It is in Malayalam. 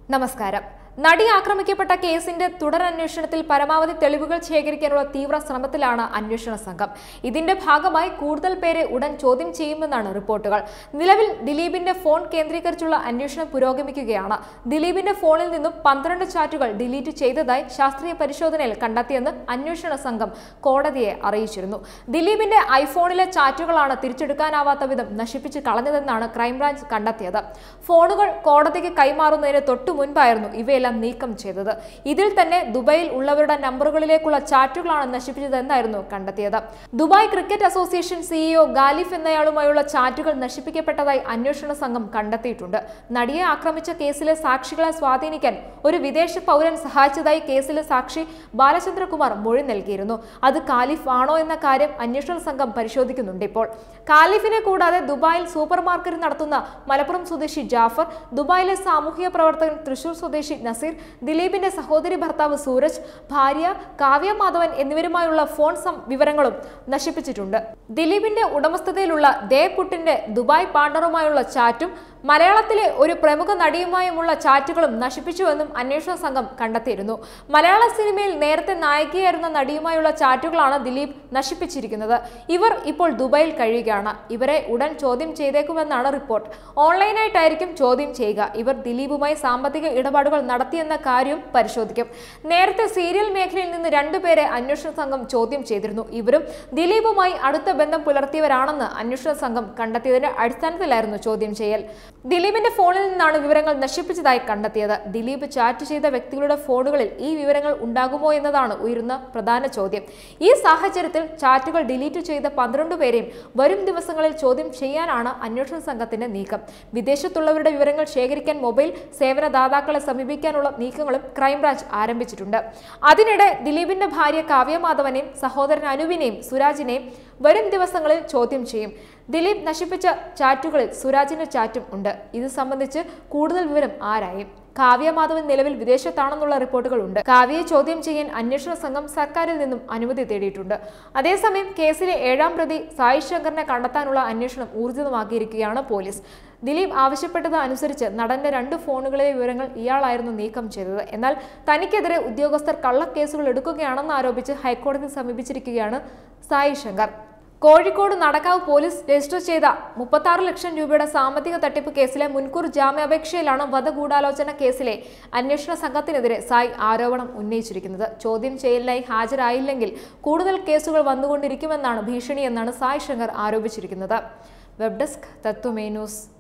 നമസ്കാരം നടി ആക്രമിക്കപ്പെട്ട കേസിന്റെ തുടരന്വേഷണത്തിൽ പരമാവധി തെളിവുകൾ ശേഖരിക്കാനുള്ള തീവ്ര ശ്രമത്തിലാണ് അന്വേഷണ സംഘം ഇതിന്റെ ഭാഗമായി കൂടുതൽ പേരെ ഉടൻ ചോദ്യം ചെയ്യുമെന്നാണ് റിപ്പോർട്ടുകൾ നിലവിൽ ദിലീപിന്റെ ഫോൺ കേന്ദ്രീകരിച്ചുള്ള അന്വേഷണം പുരോഗമിക്കുകയാണ് ദിലീപിന്റെ ഫോണിൽ നിന്നും പന്ത്രണ്ട് ചാറ്റുകൾ ഡിലീറ്റ് ചെയ്തതായി ശാസ്ത്രീയ പരിശോധനയിൽ കണ്ടെത്തിയെന്ന് അന്വേഷണ സംഘം കോടതിയെ അറിയിച്ചിരുന്നു ദിലീപിന്റെ ഐഫോണിലെ ചാറ്റുകളാണ് തിരിച്ചെടുക്കാനാവാത്ത വിധം നശിപ്പിച്ച് കളഞ്ഞതെന്നാണ് ക്രൈംബ്രാഞ്ച് കണ്ടെത്തിയത് ഫോണുകൾ കോടതിക്ക് കൈമാറുന്നതിന് തൊട്ടു മുൻപായിരുന്നു ഇവയെല്ലാം നീക്കം ചെയ്തത് ഇതിൽ തന്നെ ദുബായിൽ ഉള്ളവരുടെ നമ്പറുകളിലേക്കുള്ള ചാറ്റുകളാണ് നശിപ്പിച്ചതെന്നായിരുന്നു കണ്ടെത്തിയത് ദുബായ് ക്രിക്കറ്റ് അസോസിയേഷൻ സിഇഒ ഗാലിഫ് എന്നയാളുമായുള്ള ചാറ്റുകൾ നശിപ്പിക്കപ്പെട്ടതായി അന്വേഷണ സംഘം കണ്ടെത്തിയിട്ടുണ്ട് നടിയെ ആക്രമിച്ച കേസിലെ സാക്ഷികളെ സ്വാധീനിക്കാൻ ഒരു വിദേശ പൗരൻ സഹായിച്ചതായി കേസിലെ സാക്ഷി ബാലചന്ദ്രകുമാർ മൊഴി നൽകിയിരുന്നു അത് കാലിഫ് ആണോ എന്ന കാര്യം അന്വേഷണ സംഘം പരിശോധിക്കുന്നുണ്ട് ഇപ്പോൾ കാലിഫിനെ കൂടാതെ ദുബായിൽ സൂപ്പർ മാർക്കറ്റ് നടത്തുന്ന മലപ്പുറം സ്വദേശി ജാഫർ ദുബായിലെ സാമൂഹിക പ്രവർത്തകൻ തൃശൂർ സ്വദേശി നസീർ ദിലീപിന്റെ സഹോദരി ഭർത്താവ് സൂരജ് ഭാര്യ കാവ്യ മാധവൻ എന്നിവരുമായുള്ള ഫോൺ സം- വിവരങ്ങളും നശിപ്പിച്ചിട്ടുണ്ട് ദിലീപിന്റെ ഉടമസ്ഥതയിലുള്ള ദേപുട്ടിന്റെ ദുബായ് പാർട്ണറുമായുള്ള ചാറ്റും മലയാളത്തിലെ ഒരു പ്രമുഖ നടിയുമായുമുള്ള ചാറ്റുകളും നശിപ്പിച്ചുവെന്നും അന്വേഷണ സംഘം കണ്ടെത്തിയിരുന്നു മലയാള സിനിമയിൽ നേരത്തെ നായികയായിരുന്ന നടിയുമായുള്ള ചാറ്റുകളാണ് ദിലീപ് നശിപ്പിച്ചിരിക്കുന്നത് ഇവർ ഇപ്പോൾ ദുബായിൽ കഴിയുകയാണ് ഇവരെ ഉടൻ ചോദ്യം ചെയ്തേക്കുമെന്നാണ് റിപ്പോർട്ട് ഓൺലൈനായിട്ടായിരിക്കും ചോദ്യം ചെയ്യുക ഇവർ ദിലീപുമായി സാമ്പത്തിക ഇടപാടുകൾ നടത്തിയെന്ന കാര്യവും പരിശോധിക്കും നേരത്തെ സീരിയൽ മേഖലയിൽ നിന്ന് രണ്ടുപേരെ അന്വേഷണ സംഘം ചോദ്യം ചെയ്തിരുന്നു ഇവരും ദിലീപുമായി അടുത്ത ബന്ധം പുലർത്തിയവരാണെന്ന് അന്വേഷണ സംഘം കണ്ടെത്തിയതിന്റെ അടിസ്ഥാനത്തിലായിരുന്നു ചോദ്യം ചെയ്യൽ ദിലീപിന്റെ ഫോണിൽ നിന്നാണ് വിവരങ്ങൾ നശിപ്പിച്ചതായി കണ്ടെത്തിയത് ദിലീപ് ചാറ്റ് ചെയ്ത വ്യക്തികളുടെ ഫോണുകളിൽ ഈ വിവരങ്ങൾ ഉണ്ടാകുമോ എന്നതാണ് ഉയരുന്ന പ്രധാന ചോദ്യം ഈ സാഹചര്യത്തിൽ ചാറ്റുകൾ ഡിലീറ്റ് ചെയ്ത പന്ത്രണ്ട് പേരെയും വരും ദിവസങ്ങളിൽ ചോദ്യം ചെയ്യാനാണ് അന്വേഷണ സംഘത്തിന്റെ നീക്കം വിദേശത്തുള്ളവരുടെ വിവരങ്ങൾ ശേഖരിക്കാൻ മൊബൈൽ സേവനദാതാക്കളെ സമീപിക്കാനുള്ള നീക്കങ്ങളും ക്രൈംബ്രാഞ്ച് ആരംഭിച്ചിട്ടുണ്ട് അതിനിടെ ദിലീപിന്റെ ഭാര്യ കാവ്യമാധവനെയും സഹോദരൻ അനുവിനെയും സുരാജിനെയും വരും ദിവസങ്ങളിൽ ചോദ്യം ചെയ്യും ദിലീപ് നശിപ്പിച്ച ചാറ്റുകളിൽ സുരാജിന്റെ ചാറ്റും ഉണ്ട് ഇത് സംബന്ധിച്ച് കൂടുതൽ വിവരം ആരായും കാവ്യ മാധവൻ നിലവിൽ വിദേശത്താണെന്നുള്ള റിപ്പോർട്ടുകൾ ഉണ്ട് കാവ്യയെ ചോദ്യം ചെയ്യാൻ അന്വേഷണ സംഘം സർക്കാരിൽ നിന്നും അനുമതി തേടിയിട്ടുണ്ട് അതേസമയം കേസിലെ ഏഴാം പ്രതി സായി ശങ്കറിനെ കണ്ടെത്താനുള്ള അന്വേഷണം ഊർജിതമാക്കിയിരിക്കുകയാണ് പോലീസ് ദിലീപ് ആവശ്യപ്പെട്ടത് അനുസരിച്ച് നടന്റെ രണ്ട് ഫോണുകളിലെ വിവരങ്ങൾ ഇയാളായിരുന്നു നീക്കം ചെയ്തത് എന്നാൽ തനിക്കെതിരെ ഉദ്യോഗസ്ഥർ കള്ളക്കേസുകൾ എടുക്കുകയാണെന്ന് ആരോപിച്ച് ഹൈക്കോടതി സമീപിച്ചിരിക്കുകയാണ് സായി ശങ്കർ കോഴിക്കോട് നടക്കാവ് പോലീസ് രജിസ്റ്റർ ചെയ്ത മുപ്പത്താറ് ലക്ഷം രൂപയുടെ സാമ്പത്തിക തട്ടിപ്പ് കേസിലെ മുൻകൂർ ജാമ്യാപേക്ഷയിലാണ് വധഗൂഢാലോചന കേസിലെ അന്വേഷണ സംഘത്തിനെതിരെ സായ് ആരോപണം ഉന്നയിച്ചിരിക്കുന്നത് ചോദ്യം ചെയ്യലിനായി ഹാജരായില്ലെങ്കിൽ കൂടുതൽ കേസുകൾ വന്നുകൊണ്ടിരിക്കുമെന്നാണ് ഭീഷണിയെന്നാണ് സായ് ശങ്കർ ആരോപിച്ചിരിക്കുന്നത് വെബ് ഡെസ്ക് തത്വമേ ന്യൂസ്